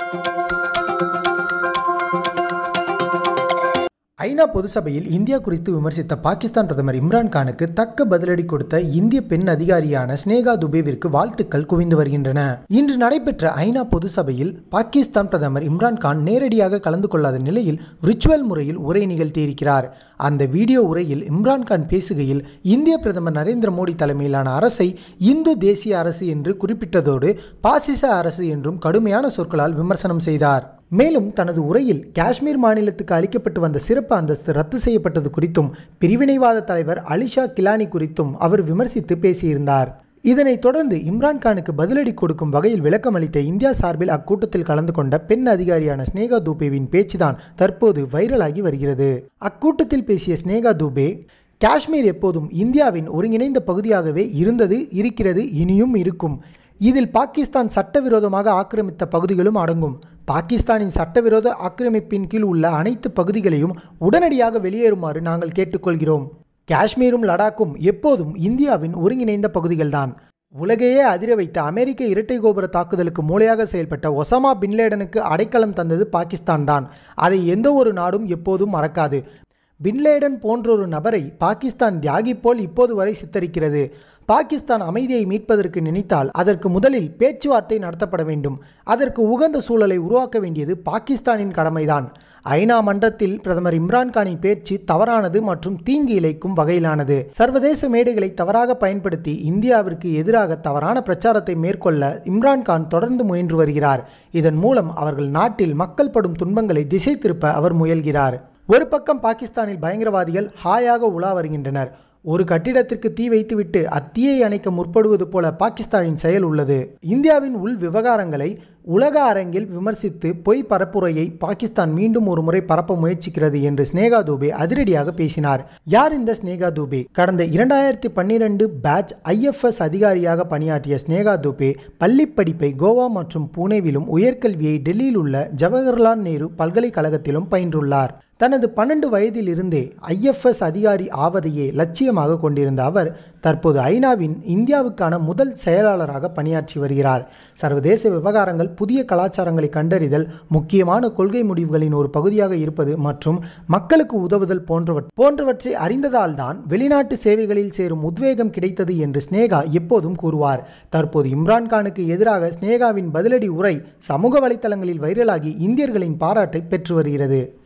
ஐநா பொதுசபையில் இந்தியா குறித்து விமர்சித்த பாகிஸ்தான் பிரதமர் இம்ரான் கானுக்கு தக்க பதிலடி கொடுத்த இந்திய பெண் அதிகாரியான ஸ்னேகா துபேவிற்கு வாழ்த்துக்கள் குவிந்து வருகின்றன இன்று நடைபெற்ற ஐநா பொதுசபையில் பாகிஸ்தான் பிரதமர் இம்ரான் கான் நேரடியாக கலந்து கொள்ளாத நிலையில் விர்ச்சுவல் முறையில் உரை நிகழ்த்தியிருக்கிறார் அந்த வீடியோ உரையில் இம்ரான் கான் பேசுகையில் இந்திய பிரதமர் நரேந்திர மோடி தலைமையிலான அரசை இந்து தேசிய அரசு என்று குறிப்பிட்டதோடு பாசிச அரசு என்றும் கடுமையான சொற்களால் விமர்சனம் செய்தார் மேலும் தனது உரையில் காஷ்மீர் மாநிலத்துக்கு அளிக்கப்பட்டு வந்த சிறப்பு அந்தஸ்து ரத்து செய்யப்பட்டது குறித்தும் பிரிவினைவாத தலைவர் அலிஷா கிலானி குறித்தும் அவர் விமர்சித்து பேசியிருந்தார் இதனைத் தொடர்ந்து இம்ரான்கானுக்கு பதிலடி கொடுக்கும் வகையில் விளக்கம் அளித்த இந்தியா சார்பில் அக்கூட்டத்தில் கலந்து கொண்ட பெண் அதிகாரியான ஸ்னேகா தூபேவின் பேச்சுதான் தற்போது வைரலாகி வருகிறது அக்கூட்டத்தில் பேசிய ஸ்னேகா தூபே காஷ்மீர் எப்போதும் இந்தியாவின் ஒருங்கிணைந்த பகுதியாகவே இருந்தது இருக்கிறது இனியும் இருக்கும் இதில் பாகிஸ்தான் சட்டவிரோதமாக ஆக்கிரமித்த பகுதிகளும் அடங்கும் பாகிஸ்தானின் சட்டவிரோத ஆக்கிரமிப்பின் கீழ் உள்ள அனைத்து பகுதிகளையும் உடனடியாக வெளியேறுமாறு நாங்கள் கேட்டுக்கொள்கிறோம் காஷ்மீரும் லடாக்கும் எப்போதும் இந்தியாவின் ஒருங்கிணைந்த பகுதிகள்தான் உலகையே அதிர வைத்த அமெரிக்க இரட்டை கோபுர தாக்குதலுக்கு மூளையாக செயல்பட்ட ஒசாமா பின்லேடனுக்கு அடைக்கலம் தந்தது பாகிஸ்தான் தான் அதை எந்த ஒரு நாடும் எப்போதும் மறக்காது பின்லேடன் போன்றொரு நபரை பாகிஸ்தான் தியாகி போல் இப்போது வரை சித்தரிக்கிறது பாகிஸ்தான் அமைதியை மீட்பதற்கு நினைத்தால் அதற்கு முதலில் பேச்சுவார்த்தை நடத்தப்பட வேண்டும் அதற்கு உகந்த சூழலை உருவாக்க வேண்டியது பாகிஸ்தானின் கடமைதான் ஐநா மன்றத்தில் பிரதமர் இம்ரான்கானின் பேச்சு தவறானது மற்றும் தீங்கு இழைக்கும் வகையிலானது சர்வதேச மேடைகளை தவறாக பயன்படுத்தி இந்தியாவிற்கு எதிராக தவறான பிரச்சாரத்தை மேற்கொள்ள இம்ரான்கான் தொடர்ந்து முயன்று வருகிறார் இதன் மூலம் அவர்கள் நாட்டில் மக்கள் படும் துன்பங்களை திசை திருப்ப அவர் முயல்கிறார் ஒரு பக்கம் பாகிஸ்தானில் பயங்கரவாதிகள் ஹாயாக உலா வருகின்றனர் ஒரு கட்டிடத்திற்கு தீ வைத்துவிட்டு அத்தீயை அணைக்க முற்படுவது போல பாகிஸ்தானின் செயல் உள்ளது இந்தியாவின் உள் விவகாரங்களை உலக அரங்கில் விமர்சித்து பொய் பரப்புரையை பாகிஸ்தான் மீண்டும் ஒரு முறை பரப்ப முயற்சிக்கிறது என்று ஸ்னேகா தூபே அதிரடியாக பேசினார் யார் இந்த ஸ்னேகா தூபே கடந்த இரண்டாயிரத்தி பன்னிரண்டு பேட்ச் ஐஎஃப்எஸ் அதிகாரியாக பணியாற்றிய ஸ்னேகா தூபே பள்ளி படிப்பை கோவா மற்றும் புனேவிலும் உயர்கல்வியை டெல்லியில் உள்ள ஜவஹர்லால் நேரு பல்கலைக்கழகத்திலும் பயின்றுள்ளார் தனது பன்னெண்டு வயதில் இருந்தே ஐஎஃப்எஸ் அதிகாரி ஆவதையே லட்சியமாக கொண்டிருந்த அவர் தற்போது ஐநாவின் இந்தியாவுக்கான முதல் செயலாளராக பணியாற்றி வருகிறார் சர்வதேச விவகாரங்கள் புதிய கலாச்சாரங்களை கண்டறிதல் முக்கியமான கொள்கை முடிவுகளின் ஒரு பகுதியாக இருப்பது மற்றும் மக்களுக்கு உதவுதல் போன்றவற் போன்றவற்றை அறிந்ததால் தான் வெளிநாட்டு சேவைகளில் சேரும் உத்வேகம் கிடைத்தது என்று ஸ்னேகா எப்போதும் கூறுவார் தற்போது இம்ரான்கானுக்கு எதிராக ஸ்னேகாவின் பதிலடி உரை சமூக வலைத்தளங்களில் வைரலாகி இந்தியர்களின் பாராட்டை பெற்று வருகிறது